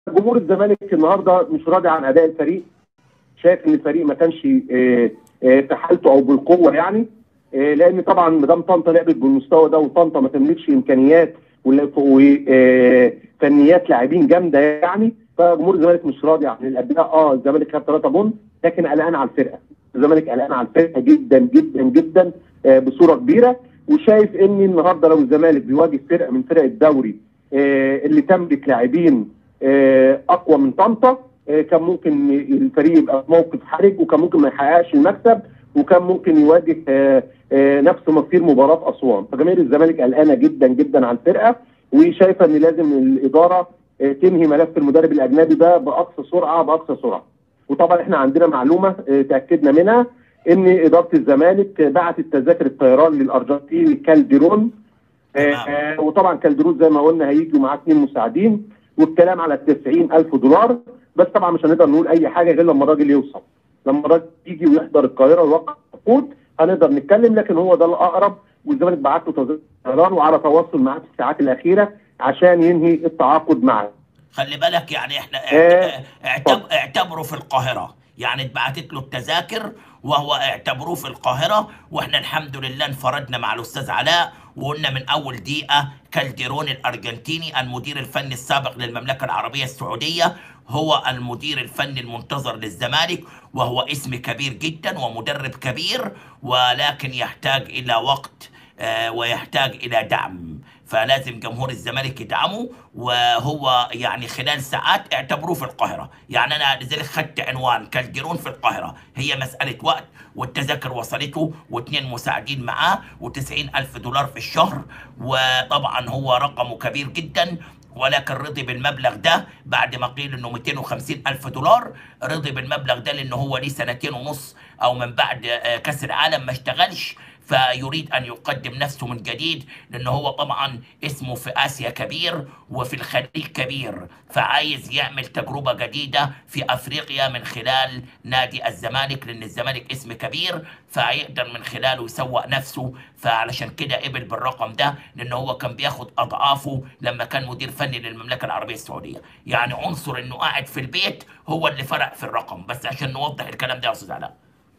جمهور الزمالك النهارده مش راضي عن اداء الفريق شايف ان الفريق ما كانش آه، آه، في حالته او بالقوه يعني آه، لان طبعا مدام طنطا لعبت بالمستوى ده وطنطا ما تملكش امكانيات وفنيات لاعبين جامده يعني فجمهور الزمالك مش راضي عن الاداء اه الزمالك خد 3 بون لكن قلقان على الفرقه الزمالك قلقان على الفرقه جدا جدا جدا آه، بصوره كبيره وشايف ان النهارده لو الزمالك بيواجه فرقه من فرق الدوري آه، اللي تملك لاعبين آه، اقوى من طنطا آه، كان ممكن الفريق يبقى في موقف حرج وكان ممكن ما يحققش المكسب وكان ممكن يواجه آه، آه، نفس مصير مباراه اسوان فجماهير الزمالك قلقانه جدا جدا على الفرقه وشايفه ان لازم الاداره آه، تنهي ملف المدرب الاجنبي ده باقصى سرعه باقصى سرعه وطبعا احنا عندنا معلومه آه، تاكدنا منها ان اداره الزمالك بعتت تذاكر الطيران للارجنتيني كالديرون آه، تمام. آه، وطبعا كالديرون زي ما قلنا هيجوا معاه اثنين مساعدين والكلام على 90000 دولار بس طبعا مش هنقدر نقول اي حاجه غير لما الراجل يوصل لما الراجل يجي ويحضر القاهره ويوقع العقود هنقدر نتكلم لكن هو ده الاقرب والزمالك بعت له تذاكر الطيران وعلى تواصل معاه في الساعات الاخيره عشان ينهي التعاقد معاه خلي بالك يعني احنا آه، اعتب... اعتبروا في القاهرة يعني اتبعتت له التذاكر وهو اعتبروه في القاهرة واحنا الحمد لله انفردنا مع الاستاذ علاء وقلنا من اول دقيقة كالديرون الارجنتيني المدير الفني السابق للمملكة العربية السعودية هو المدير الفني المنتظر للزمالك وهو اسم كبير جدا ومدرب كبير ولكن يحتاج الى وقت آه، ويحتاج الى دعم فلازم جمهور الزمالك يدعمه وهو يعني خلال ساعات اعتبروه في القاهرة يعني أنا لذلك خدت عنوان كالديرون في القاهرة هي مسألة وقت والتذاكر وصلته واثنين مساعدين معاه وتسعين ألف دولار في الشهر وطبعا هو رقمه كبير جدا ولكن رضي بالمبلغ ده بعد ما قيل انه 250 الف دولار رضي بالمبلغ ده لانه هو ليه سنتين ونص او من بعد آه، كاس العالم ما اشتغلش فيريد ان يقدم نفسه من جديد لانه هو طبعا اسمه في اسيا كبير وفي الخليج كبير فعايز يعمل تجربه جديده في افريقيا من خلال نادي الزمالك لان الزمالك اسم كبير فيقدر من خلاله يسوق نفسه فعلشان كده قبل بالرقم ده لان هو كان بياخد اضعافه لما كان مدير فني للمملكه العربيه السعوديه يعني عنصر انه قاعد في البيت هو اللي فرق في الرقم بس عشان نوضح الكلام ده يا استاذ علاء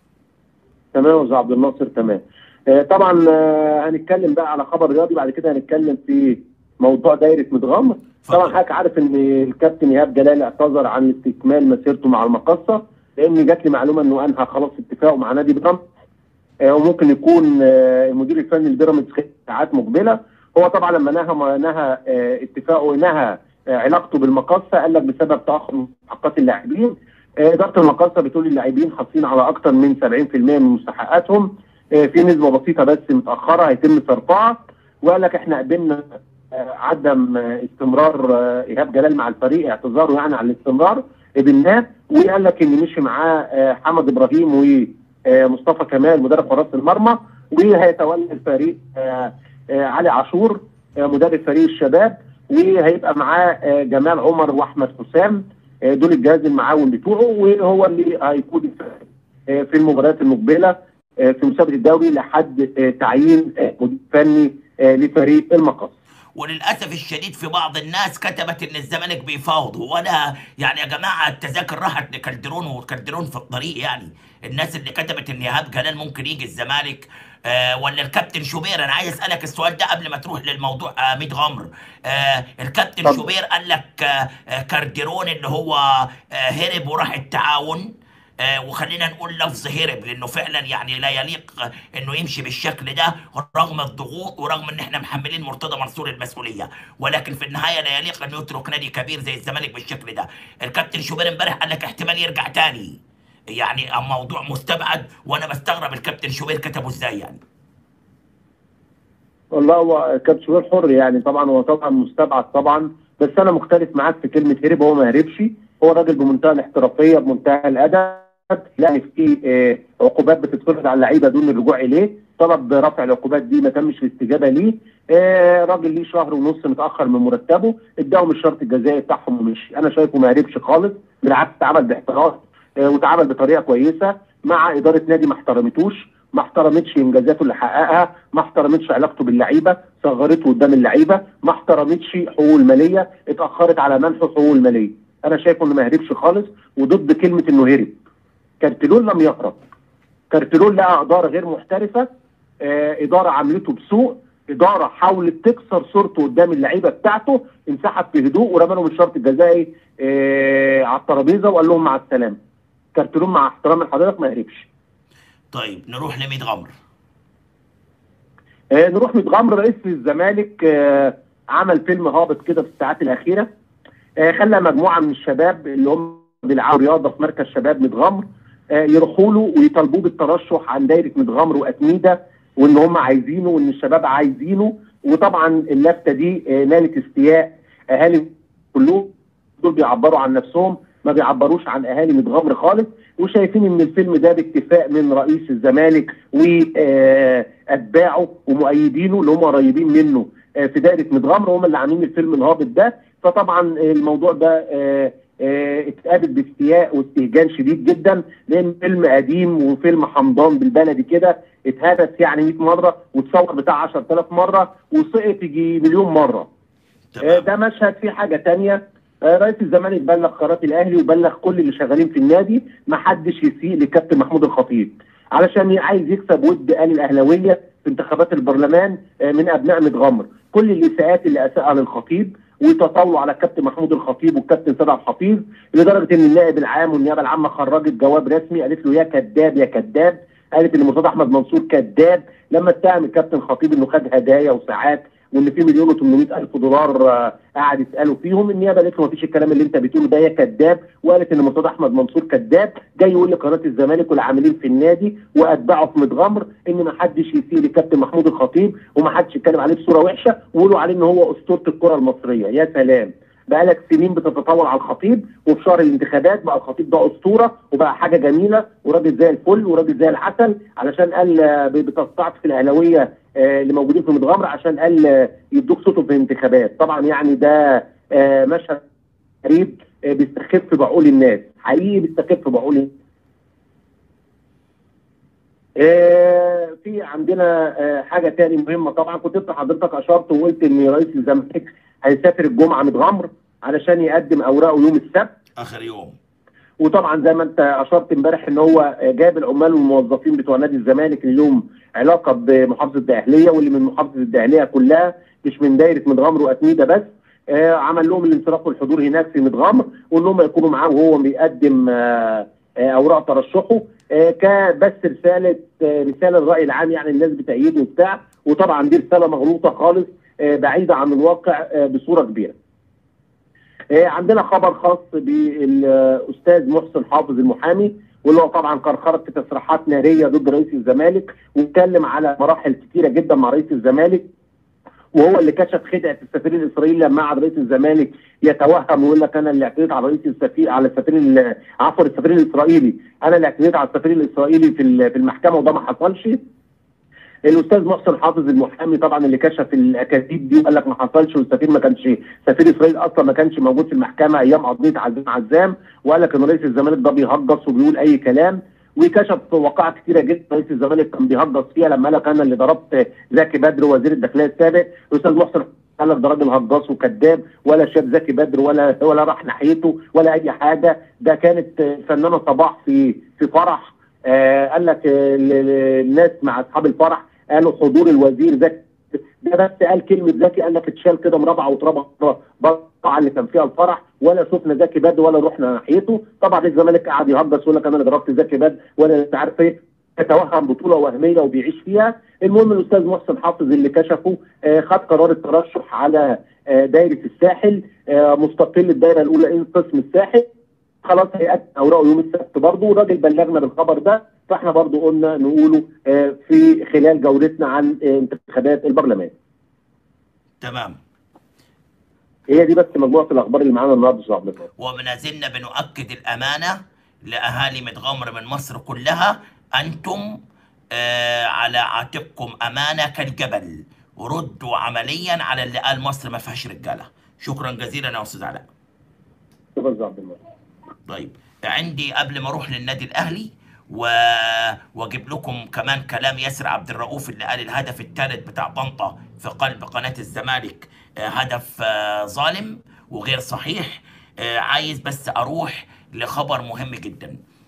تمام يا استاذ عبد الناصر تمام آه، طبعا آه، هنتكلم بقى على خبر رياضي بعد كده هنتكلم في موضوع دايره متغمر طبعا اتفضل. حضرتك عارف ان الكابتن ايهاب جلال اعتذر عن استكمال مسيرته مع المقصه لان جات لي معلومه انه انهى خلاص اتفاقه مع نادي بيراميدز آه، وممكن يكون آه، المدير الفني لبيراميدز خلال ساعات مقبله هو طبعا لما نهى نهى آه، اتفاقه نهى آه، علاقته بالمقصه قال لك بسبب تاخر مستحقات اللاعبين آه، اداره المقصه بتقول اللاعبين حاصلين على اكثر من 70% من مستحقاتهم آه، في نسبه بسيطه بس متاخره هيتم صرفها وقال لك احنا قبلنا آه، عدم آه، استمرار آه، ايهاب جلال مع الفريق اعتذاره يعني عن الاستمرار قبلناه وقال لك ان مشي معاه آه، حمد ابراهيم ومصطفى كمال مدرب حراس المرمى وهيتولى الفريق آه، آه، علي عاشور آه، مدرب فريق الشباب وهيبقى معاه آه، جمال عمر واحمد حسام آه، دول الجهاز المعاون بتوعه وهو اللي هيكون الفريق آه، في المباريات المقبله آه، في مسابقه الدوري لحد آه، تعيين آه، مدير فني آه، لفريق المقص وللاسف الشديد في بعض الناس كتبت ان الزمالك بيفاوض وانا يعني يا جماعه التذاكر راحت لكالدرون وكالدرون في الطريق يعني الناس اللي كتبت ان ايهاب جلال ممكن يجي الزمالك آه ولا الكابتن شوبير انا عايز اسالك السؤال ده قبل ما تروح للموضوع آه ميت غمر آه الكابتن اتفضل. شوبير قال لك آه آه كارديرون اللي هو آه هرب وراح التعاون آه وخلينا نقول لفظ هرب لانه فعلا يعني لا يليق آه، انه يمشي بالشكل ده رغم الضغوط ورغم ان احنا محملين مرتضى منصور المسؤوليه ولكن في النهايه لا يليق انه يترك نادي كبير زي الزمالك بالشكل ده الكابتن شوبير امبارح قال لك احتمال يرجع تاني يعني موضوع مستبعد وانا بستغرب الكابتن شوبير كتبه ازاي يعني والله هو كابتن شوبير حر يعني طبعا هو طبعا مستبعد طبعا بس انا مختلف معاك في كلمه هرب هو ما هربش هو راجل بمنتهى الاحترافيه بمنتهى الادب يعني في آه، عقوبات بتتفرض على اللعيبه دون الرجوع اليه طلب رفع العقوبات دي ما تمش الاستجابه ليه آه، راجل ليه شهر ونص متاخر من مرتبه اداهم الشرط الجزائي بتاعهم ومشي انا شايفه ما هربش خالص بالعكس اتعامل باحتراف آه، واتعامل بطريقه كويسه مع اداره نادي ما احترمتوش ما احترمتش انجازاته اللي حققها ما احترمتش علاقته باللعيبه صغرته قدام اللعيبه ما احترمتش حقوقه الماليه اتاخرت على منح حقوقه الماليه انا شايفه انه ما هربش خالص وضد كلمه انه هرب كارتلون لم يهرب كارتلون لقى اداره غير محترفه آه اداره عملته بسوء اداره حاولت تكسر صورته قدام اللعيبه بتاعته انسحب في هدوء ورمى لهم الشرط الجزائي آه على الترابيزه وقال لهم مع السلامه كارتلون مع احترام لحضرتك ما هربش طيب نروح لميت غمر آه نروح متغمر رئيس الزمالك آه عمل فيلم هابط كده في الساعات الاخيره آه خلى مجموعه من الشباب اللي هم بيلعبوا رياضه في مركز شباب متغمر آه يروحوا له ويطالبوه بالترشح عن دايره متغمر واتميده وان هم عايزينه وان الشباب عايزينه وطبعا اللفته دي آه نالت استياء اهالي كلهم دول بيعبروا عن نفسهم ما بيعبروش عن اهالي متغمر خالص وشايفين ان الفيلم ده باتفاق من رئيس الزمالك واتباعه ومؤيدينه اللي هم قريبين منه آه في دائره متغمر هم اللي عاملين الفيلم الهابط ده فطبعا الموضوع ده آه آه اتقابل باستياء واستهجان شديد جدا لان فيلم قديم وفيلم حمضان بالبلدي كده اتهرس يعني 100 مره واتصور بتاع 10000 مره وسقط يجي مليون مره آه ده مشهد فيه حاجه تانية آه رئيس الزمالك بلغ قرارات الاهلي وبلغ كل اللي شغالين في النادي ما حدش يسيء لكابتن محمود الخطيب علشان عايز يكسب ود اهل الاهلاويه في انتخابات البرلمان من ابناء متغمر كل الاساءات اللي اساءها للخطيب وتطاولوا على الكابتن محمود الخطيب والكابتن سيد عبد الحفيظ لدرجه ان النائب العام والنيابه العامه خرجت جواب رسمي قالت له يا كذاب يا كذاب قالت ان مرتضى احمد منصور كذاب لما اتهم الكابتن خطيب انه خد هدايا وساعات وان في مليون و800 الف دولار قاعد يسالوا فيهم النيابه قالت له مفيش الكلام اللي انت بتقوله ده يا كذاب وقالت ان مرتضى احمد منصور كذاب جاي يقول لقناه الزمالك والعاملين في النادي واتباعه في متغمر ان ما حدش يسيء لكابتن محمود الخطيب وما حدش يتكلم عليه بصوره وحشه ويقولوا عليه ان هو اسطوره الكره المصريه يا سلام بقالك سنين بتتطور على الخطيب وفي شهر الانتخابات بقى الخطيب ده اسطوره وبقى حاجه جميله وراجل زي الفل وراجل زي العسل علشان قال بتستعطف الاهلاويه اللي موجودين في متغمر عشان قال يدوك صوتهم في الانتخابات طبعا يعني ده مشهد غريب بيستخف بعقول الناس حقيقي بيستخف بعقول الناس في عندنا حاجه تاني مهمه طبعا كنت انت حضرتك اشرت وقلت ان رئيس الزمالك هيسافر الجمعه متغمر علشان يقدم اوراقه يوم السبت اخر يوم وطبعا زي ما انت اشرت امبارح ان هو جاب العمال والموظفين بتوع نادي الزمالك اللي لهم علاقه بمحافظه الدقهليه واللي من محافظه الدقهليه كلها مش من دايره متغمر واتميده بس آه عمل لهم الانصراف والحضور هناك في متغمر وان هم يكونوا معاه وهو بيقدم آه آه اوراق ترشحه آه كبس رساله آه رساله للراي العام يعني الناس بتأيده وبتاع وطبعا دي رساله مغلوطه خالص آه بعيده عن الواقع آه بصوره كبيره. عندنا خبر خاص بالاستاذ محسن حافظ المحامي واللي هو طبعا كان خرج في تصريحات ناريه ضد رئيس الزمالك واتكلم على مراحل كثيره جدا مع رئيس الزمالك وهو اللي كشف خدعه السفير الاسرائيلي لما قعد رئيس الزمالك يتوهم ويقول لك انا اللي اعتديت على رئيس السفير على السفير عفوا السفير الاسرائيلي انا اللي اعتديت على السفير الاسرائيلي في في المحكمه وده ما حصلش الاستاذ محسن حافظ المحامي طبعا اللي كشف الاكاذيب دي وقال لك ما حصلش والسفير ما كانش سفير اسرائيل اصلا ما كانش موجود في المحكمه ايام قضيه عزام عزام وقال لك ان رئيس الزمالك ده بيهجص وبيقول اي كلام وكشف وقائع كثيره جدا رئيس الزمالك كان بيهجص فيها لما قال لك انا اللي ضربت زكي بدر وزير الداخليه السابق الاستاذ محسن قال لك ده راجل هجاص وكذاب ولا شاف زكي بدر ولا ولا راح ناحيته ولا اي حاجه ده كانت الفنانه صباح في في فرح آه قال لك الناس مع اصحاب الفرح قالوا حضور الوزير زكي ده بس قال كلمه زكي قال لك اتشال كده مربع واتربع بقى اللي كان فيها الفرح ولا شفنا زكي بدر ولا رحنا ناحيته طبعا الزمالك قعد يهجص ويقول لك انا اللي ضربت زكي بدر ولا انت عارف ايه يتوهم بطوله وهميه وبيعيش فيها المهم الاستاذ محسن حافظ اللي كشفه آه خد قرار الترشح على آه دايره الساحل آه مستقل الدايره الاولى قسم الساحل خلاص هيقدم اوراقه يوم السبت برضه والراجل بلغنا بالخبر ده فاحنا برضه قلنا نقوله في خلال جولتنا عن انتخابات البرلمان. تمام. هي دي بس مجموعه الاخبار اللي معانا النهارده استاذ عبد وما زلنا بنؤكد الامانه لاهالي متغمر من مصر كلها انتم آه على عاتقكم امانه كالجبل ردوا عمليا على اللي قال مصر ما فيهاش رجاله. شكرا جزيلا يا استاذ علاء. شكرا استاذ عبد الله. طيب عندي قبل ما اروح للنادي الاهلي و... واجيب لكم كمان كلام ياسر عبد الرؤوف اللي قال الهدف الثالث بتاع طنطا في قلب قناه الزمالك هدف ظالم وغير صحيح آه، عايز بس اروح لخبر مهم جدا